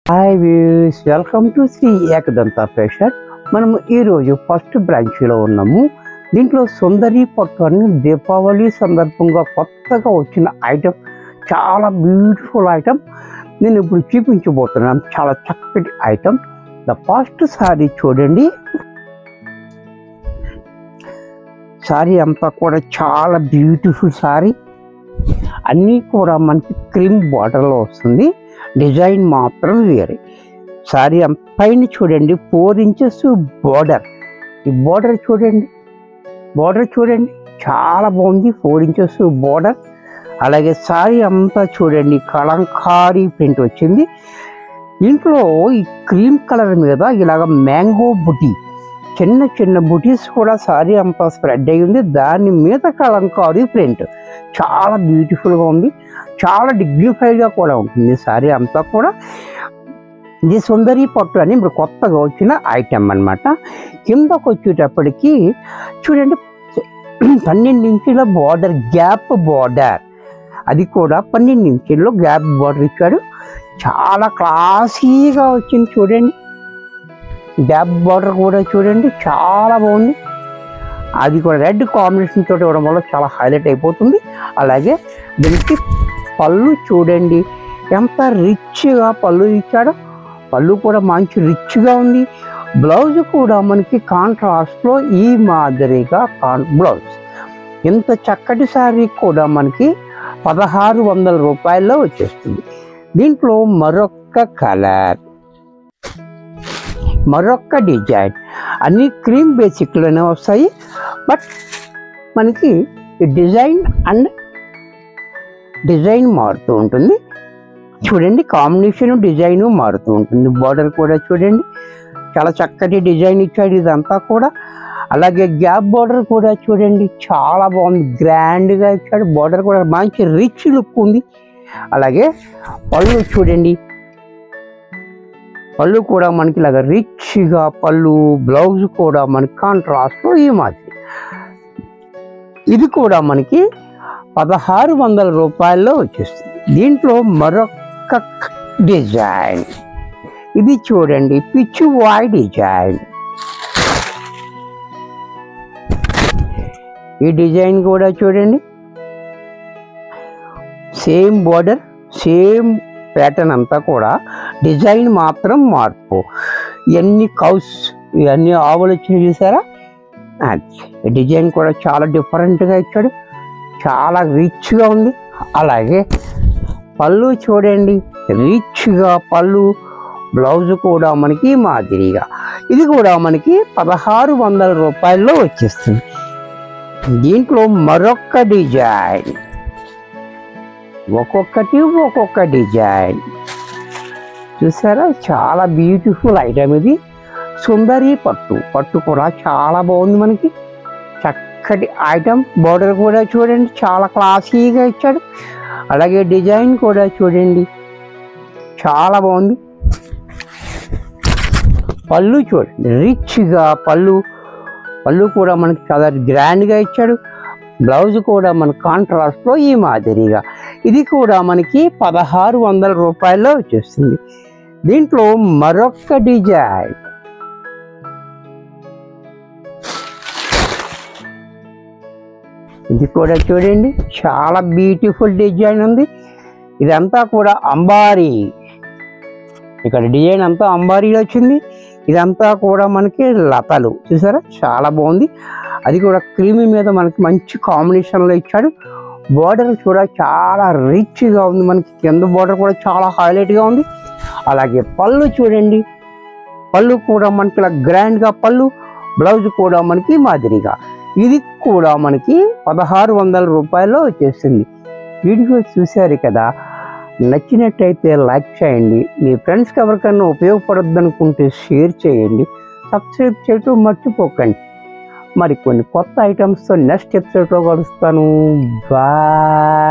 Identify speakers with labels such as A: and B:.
A: hi views welcome to Sri Ekadanta fashion మనము ఈరోజు first బ్రాంచ్లో ఉన్నాము దీంట్లో సుందరి పట్టు అని దీపావళి సందర్భంగా కొత్తగా వచ్చిన ఐటెం చాలా బ్యూటిఫుల్ ఐటెం నేను ఇప్పుడు చూపించబోతున్నాను చాలా చక్కటి ఐటెం ద ఫస్ట్ సారీ చూడండి సారీ అంతా కూడా చాలా బ్యూటిఫుల్ సారీ అన్నీ కూడా మనకి క్రీమ్ బార్డర్లో వస్తుంది డిజైన్ మాత్రం వేరే సారీ అంత పైన చూడండి ఫోర్ ఇంచెస్ బార్డర్ ఈ బార్డర్ చూడండి బార్డర్ చూడండి చాలా బాగుంది ఫోర్ ఇంచెస్ బార్డర్ అలాగే సారీ అంతా చూడండి కలంకారీ ప్రింట్ వచ్చింది ఇంట్లో ఈ క్రీమ్ కలర్ మీద ఇలాగ మ్యాంగో బుటీ చిన్న చిన్న బుటీస్ కూడా సారీ అంతా స్ప్రెడ్ అయి ఉంది దాని మీద కలంకారీ ప్రింట్ చాలా బ్యూటిఫుల్గా ఉంది చాలా డిగ్నిఫైడ్గా కూడా ఉంటుంది సారీ అంతా కూడా ఇది సుందరి పట్టు అని ఇప్పుడు కొత్తగా వచ్చిన ఐటెం అన్నమాట కిందకు వచ్చేటప్పటికి చూడండి పన్నెండు ఇంచుల బార్డర్ గ్యాప్ బార్డర్ అది కూడా పన్నెండు ఇంచుల్లో గ్యాప్ బార్డర్ ఇచ్చాడు చాలా క్లాసీగా వచ్చింది చూడండి గ్యాప్ బార్డర్ కూడా చూడండి చాలా బాగుంది అది కూడా రెడ్ కాంబినేషన్ తోటి ఇవ్వడం వల్ల చాలా హైలైట్ అయిపోతుంది అలాగే దీనికి పళ్ళు చూడండి ఎంత రిచ్గా పళ్ళు ఇచ్చాడో పళ్ళు కూడా మంచి రిచ్గా ఉంది బ్లౌజ్ కూడా మనకి కాంట్రాస్ట్లో ఈ మాదిరిగా కాన్ బ్లౌజ్ ఇంత చక్కటి శారీ కూడా మనకి పదహారు వందల రూపాయల్లో వచ్చేస్తుంది దీంట్లో మరొక కలర్ మరొక డిజైన్ అన్ని క్రీమ్ బేసిక్లోనే వస్తాయి బట్ మనకి ఈ డిజైన్ అండ్ డిజైన్ మారుతూ ఉంటుంది చూడండి కాంబినేషన్ డిజైన్ మారుతూ ఉంటుంది బార్డర్ కూడా చూడండి చాలా చక్కటి డిజైన్ ఇచ్చాడు ఇదంతా కూడా అలాగే గ్యాప్ బార్డర్ కూడా చూడండి చాలా బాగుంది గ్రాండ్గా ఇచ్చాడు బార్డర్ కూడా మంచి రిచ్ లుక్ ఉంది అలాగే పళ్ళు చూడండి పళ్ళు కూడా మనకి ఇలాగ రిచ్గా పళ్ళు బ్లౌజ్ కూడా మనకి కాంట్రాస్ట్లో ఈ మాదిరి ఇది కూడా మనకి పదహారు వందల రూపాయల్లో వచ్చేస్తుంది దీంట్లో మరొక డిజైన్ ఇది చూడండి పిచ్చు వాయ్ డిజైన్ ఈ డిజైన్ కూడా చూడండి సేమ్ బోర్డర్ సేమ్ ప్యాటర్న్ అంతా కూడా డిజైన్ మాత్రం మార్పు ఇవన్నీ కౌస్ ఇవన్నీ ఆవులు వచ్చినాయి చూసారా అది డిజైన్ కూడా చాలా డిఫరెంట్గా ఇచ్చాడు చాలా రిచ్గా ఉంది అలాగే పళ్ళు చూడండి రిచ్గా పళ్ళు బ్లౌజ్ కూడా మనకి మాదిరిగా ఇది కూడా మనకి పదహారు వందల రూపాయల్లో వచ్చేస్తుంది దీంట్లో మరొక డిజైన్ ఒక్కొక్కటి ఒక్కొక్క డిజైన్ చూసారా చాలా బ్యూటిఫుల్ ఐటమ్ ఇది సుందరి పట్టు పట్టు కూడా చాలా బాగుంది మనకి చక్కటి ఐటమ్ బోర్డర్ కూడా చూడండి చాలా క్లాసీగా ఇచ్చాడు అలాగే డిజైన్ కూడా చూడండి చాలా బాగుంది పళ్ళు చూడండి రిచ్గా పళ్ళు పళ్ళు కూడా మనకి చాలా గ్రాండ్గా ఇచ్చాడు బ్లౌజ్ కూడా మన కాంట్రాస్ట్లో ఈ మాదిరిగా ఇది కూడా మనకి పదహారు వందల రూపాయల్లో వచ్చేస్తుంది దీంట్లో మరొక డిజైన్ ఇది కూడా చూడండి చాలా బ్యూటిఫుల్ డిజైన్ ఉంది ఇదంతా కూడా అంబారీ ఇక్కడ డిజైన్ అంతా అంబారీలో వచ్చింది ఇదంతా కూడా మనకి లతలు చూసారా చాలా బాగుంది అది కూడా క్రీమీ మీద మనకి మంచి కాంబినేషన్లో ఇచ్చాడు బార్డర్ కూడా చాలా రిచ్గా ఉంది మనకి కింద బార్డర్ కూడా చాలా హైలైట్గా ఉంది అలాగే పళ్ళు చూడండి పళ్ళు కూడా మనకి ఇలా గ్రాండ్గా పళ్ళు బ్లౌజ్ కూడా మనకి మాదిరిగా ఇది కూడా మనకి పదహారు వందల రూపాయల్లో వచ్చేస్తుంది వీడియో చూశారు కదా నచ్చినట్టయితే లైక్ చేయండి మీ ఫ్రెండ్స్కి ఎవరికైనా ఉపయోగపడద్దు అనుకుంటే షేర్ చేయండి సబ్స్క్రైబ్ చేయటం మర్చిపోకండి మరి కొన్ని కొత్త ఐటమ్స్తో నెక్స్ట్ ఎపిసోడ్లో కలుస్తాను బాయ్